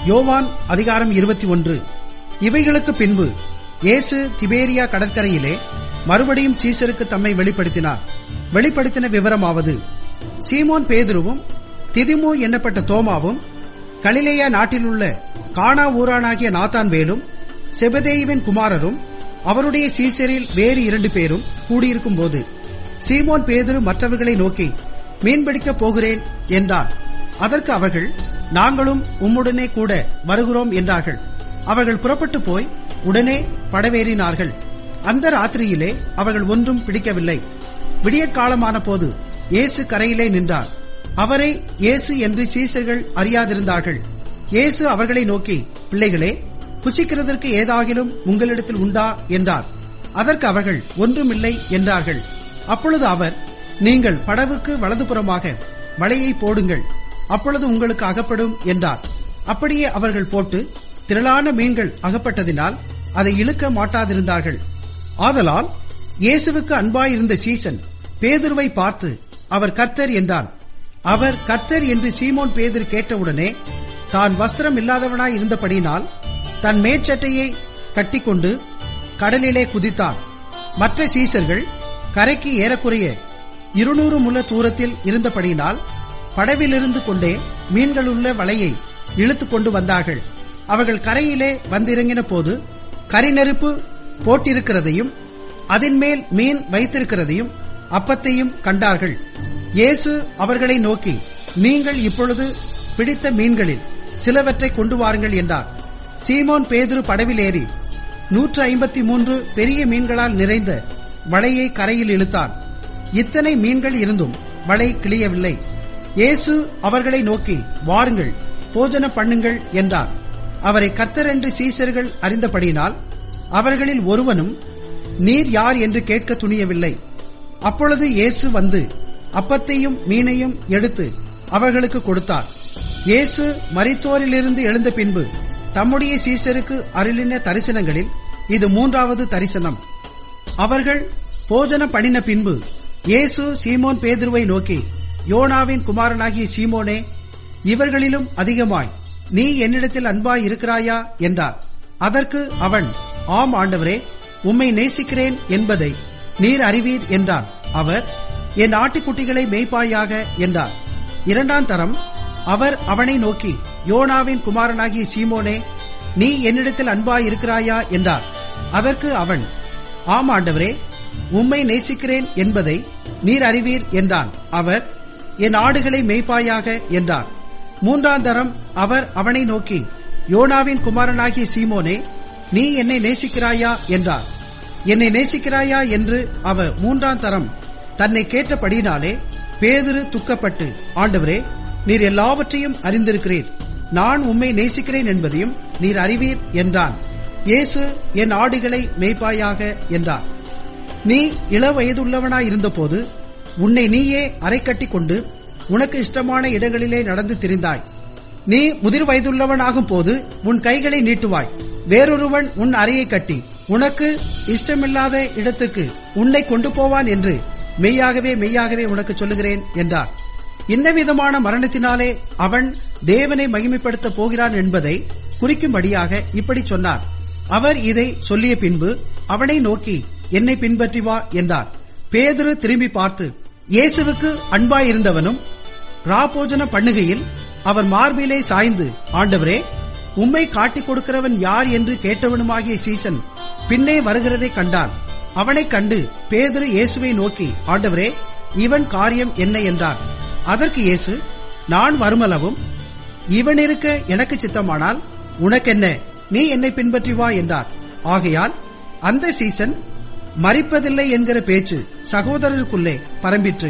யோவான் அதிகாரம் இருபத்தி ஒன்று இவைகளுக்கு பின்பு இயேசு திபேரியா கடற்கரையிலே மறுபடியும் சீசருக்கு தம்மை வெளிப்படுத்தினார் வெளிப்படுத்தின விவரமாவது சீமோன் பேதுருவும் திதிமு என்னப்பட்ட தோமாவும் கலிலேயா நாட்டிலுள்ள கானா ஊரானாகிய நாத்தான் வேலும் செபதேயுவின் குமாரரும் அவருடைய சீசரில் வேறு இரண்டு பேரும் கூடியிருக்கும் போது சீமோன் பேதுரு மற்றவர்களை நோக்கி மீன்பிடிக்கப் போகிறேன் என்றார் அதற்கு அவர்கள் நாங்களும் உம்முடனே கூட வருகிறோம் என்றார்கள் அவர்கள் புறப்பட்டு போய் உடனே படவேறினார்கள் அந்த ராத்திரியிலே அவர்கள் ஒன்றும் பிடிக்கவில்லை விடியற்காலமான போது இயேசு கரையிலே நின்றார் அவரை இயேசு என்று சீசர்கள் அறியாதிருந்தார்கள் இயேசு அவர்களை நோக்கி பிள்ளைகளே புசிக்கிறதற்கு ஏதாகிலும் உங்களிடத்தில் உண்டா என்றார் அதற்கு அவர்கள் ஒன்றுமில்லை என்றார்கள் அப்பொழுது அவர் நீங்கள் படவுக்கு வலதுபுறமாக வலையை போடுங்கள் அப்பொழுது உங்களுக்கு அகப்படும் என்றார் அப்படியே அவர்கள் போட்டு திரளான மீன்கள் அகப்பட்டதினால் அதை இழுக்க மாட்டாதிருந்தார்கள் ஆதலால் இயேசுவுக்கு அன்பாயிருந்த சீசன் பேதுருவை பார்த்து அவர் கர்த்தர் என்றான் அவர் கர்த்தர் என்று சீமோன் பேதர் கேட்டவுடனே தான் வஸ்திரம் இல்லாதவனாய் இருந்தபடியினால் தன் மேற்சட்டையை கட்டிக்கொண்டு கடலிலே குதித்தான் மற்ற சீசர்கள் கரைக்கு ஏறக்குறைய இருநூறு முல தூரத்தில் இருந்தபடியினால் படவிலிருந்து கொண்டே மீன்களுள்ள வலையை இழுத்துக் கொண்டு வந்தார்கள் அவர்கள் கரையிலே வந்திறங்கின போது கரிநெருப்பு போட்டிருக்கிறதையும் அதன் மேல் மீன் வைத்திருக்கிறதையும் அப்பத்தையும் கண்டார்கள் இயேசு அவர்களை நோக்கி நீங்கள் இப்பொழுது பிடித்த மீன்களில் சிலவற்றை கொண்டு வாருங்கள் என்றார் சீமோன் பேதுரு படவில் ஏறி நூற்று ஐம்பத்தி மூன்று பெரிய மீன்களால் நிறைந்த வலையை கரையில் இழுத்தான் இத்தனை மீன்கள் இருந்தும் வலை கிளியவில்லை இயேசு அவர்களை நோக்கி வாருங்கள் போஜன பண்ணுங்கள் என்றார் அவரை கர்த்தர் என்று சீசர்கள் அறிந்தபடியினால் அவர்களில் ஒருவனும் நீர் யார் என்று கேட்க துணியவில்லை அப்பொழுது இயேசு வந்து அப்பத்தையும் மீனையும் எடுத்து அவர்களுக்கு கொடுத்தார் இயேசு மரித்தோரிலிருந்து எழுந்த பின்பு தம்முடைய சீசருக்கு அருளின தரிசனங்களில் இது மூன்றாவது தரிசனம் அவர்கள் போஜன பண்ணின பின்பு இயேசு சீமோன் பேதுருவை நோக்கி யோனாவின் குமாரனாகிய சீமோனே இவர்களிலும் அதிகமாய் நீ என்னிடத்தில் அன்பாய் இருக்கிறாயா என்றார் அதற்கு அவன் ஆம் ஆண்டவரே உம்மை நேசிக்கிறேன் என்பதை நீர் அறிவீர் என்றான் அவர் என் ஆட்டுக்குட்டிகளை மேய்ப்பாயாக என்றார் இரண்டாம் தரம் அவர் அவனை நோக்கி யோனாவின் குமாரனாகிய சீமோனே நீ என்னிடத்தில் அன்பாய் இருக்கிறாயா என்றார் அதற்கு அவன் ஆம் ஆண்டவரே உம்மை நேசிக்கிறேன் என்பதை நீர் அறிவீர் என்றான் அவர் என் ஆடுகளை மேய்ப்பாயாக என்றார் மூன்றாம் தரம் அவர் அவனை நோக்கி யோனாவின் குமாரனாகிய சீமோனே நீ என்னை நேசிக்கிறாயா என்றார் என்னை நேசிக்கிறாயா என்று அவர் மூன்றாம் தரம் தன்னை கேட்டபடியினாலே பேதுரு துக்கப்பட்டு ஆண்டவரே நீர் எல்லாவற்றையும் அறிந்திருக்கிறீர் நான் உம்மை நேசிக்கிறேன் என்பதையும் நீர் அறிவீர் என்றான் இயேசு என் ஆடுகளை மேய்ப்பாயாக என்றார் நீ இள வயதுள்ளவனாய் இருந்தபோது உன்னை நீயே அரை கட்டிக் கொண்டு உனக்கு இஷ்டமான இடங்களிலே நடந்து திரிந்தாய் நீ முதிர் வயதுள்ளவனாகும் போது உன் கைகளை நீட்டுவாய் வேறொருவன் உன் அறையை கட்டி உனக்கு இஷ்டமில்லாத இடத்துக்கு உன்னை கொண்டு போவான் என்று மெய்யாகவே மெய்யாகவே உனக்கு சொல்லுகிறேன் என்றார் இந்த விதமான மரணத்தினாலே அவன் தேவனை மகிமைப்படுத்த போகிறான் என்பதை குறிக்கும்படியாக இப்படி சொன்னார் அவர் இதை சொல்லிய பின்பு அவனை நோக்கி என்னை பின்பற்றி வா என்றார் பேதுரு திரும்பி பார்த்து இயேசுவுக்கு அன்பாயிருந்தவனும் ராபோஜன பண்ணுகையில் அவர் மார்பிலே சாய்ந்து ஆண்டவரே உம்மை காட்டிக் கொடுக்கிறவன் யார் என்று கேட்டவனுமாகிய சீசன் பின்னே வருகிறதை கண்டான் அவனைக் கண்டு பேதுரு இயேசுவை நோக்கி ஆண்டவரே இவன் காரியம் என்ன என்றான் அதற்கு இயேசு நான் வருமளவும் இவன் இருக்க எனக்கு சித்தமானால் உனக்கென்ன நீ என்னை பின்பற்றி வா என்றார் ஆகையால் அந்த சீசன் மறிப்பதில்லை என்கிற பேச்சு சகோதரருக்குள்ளே பரம்பிற்று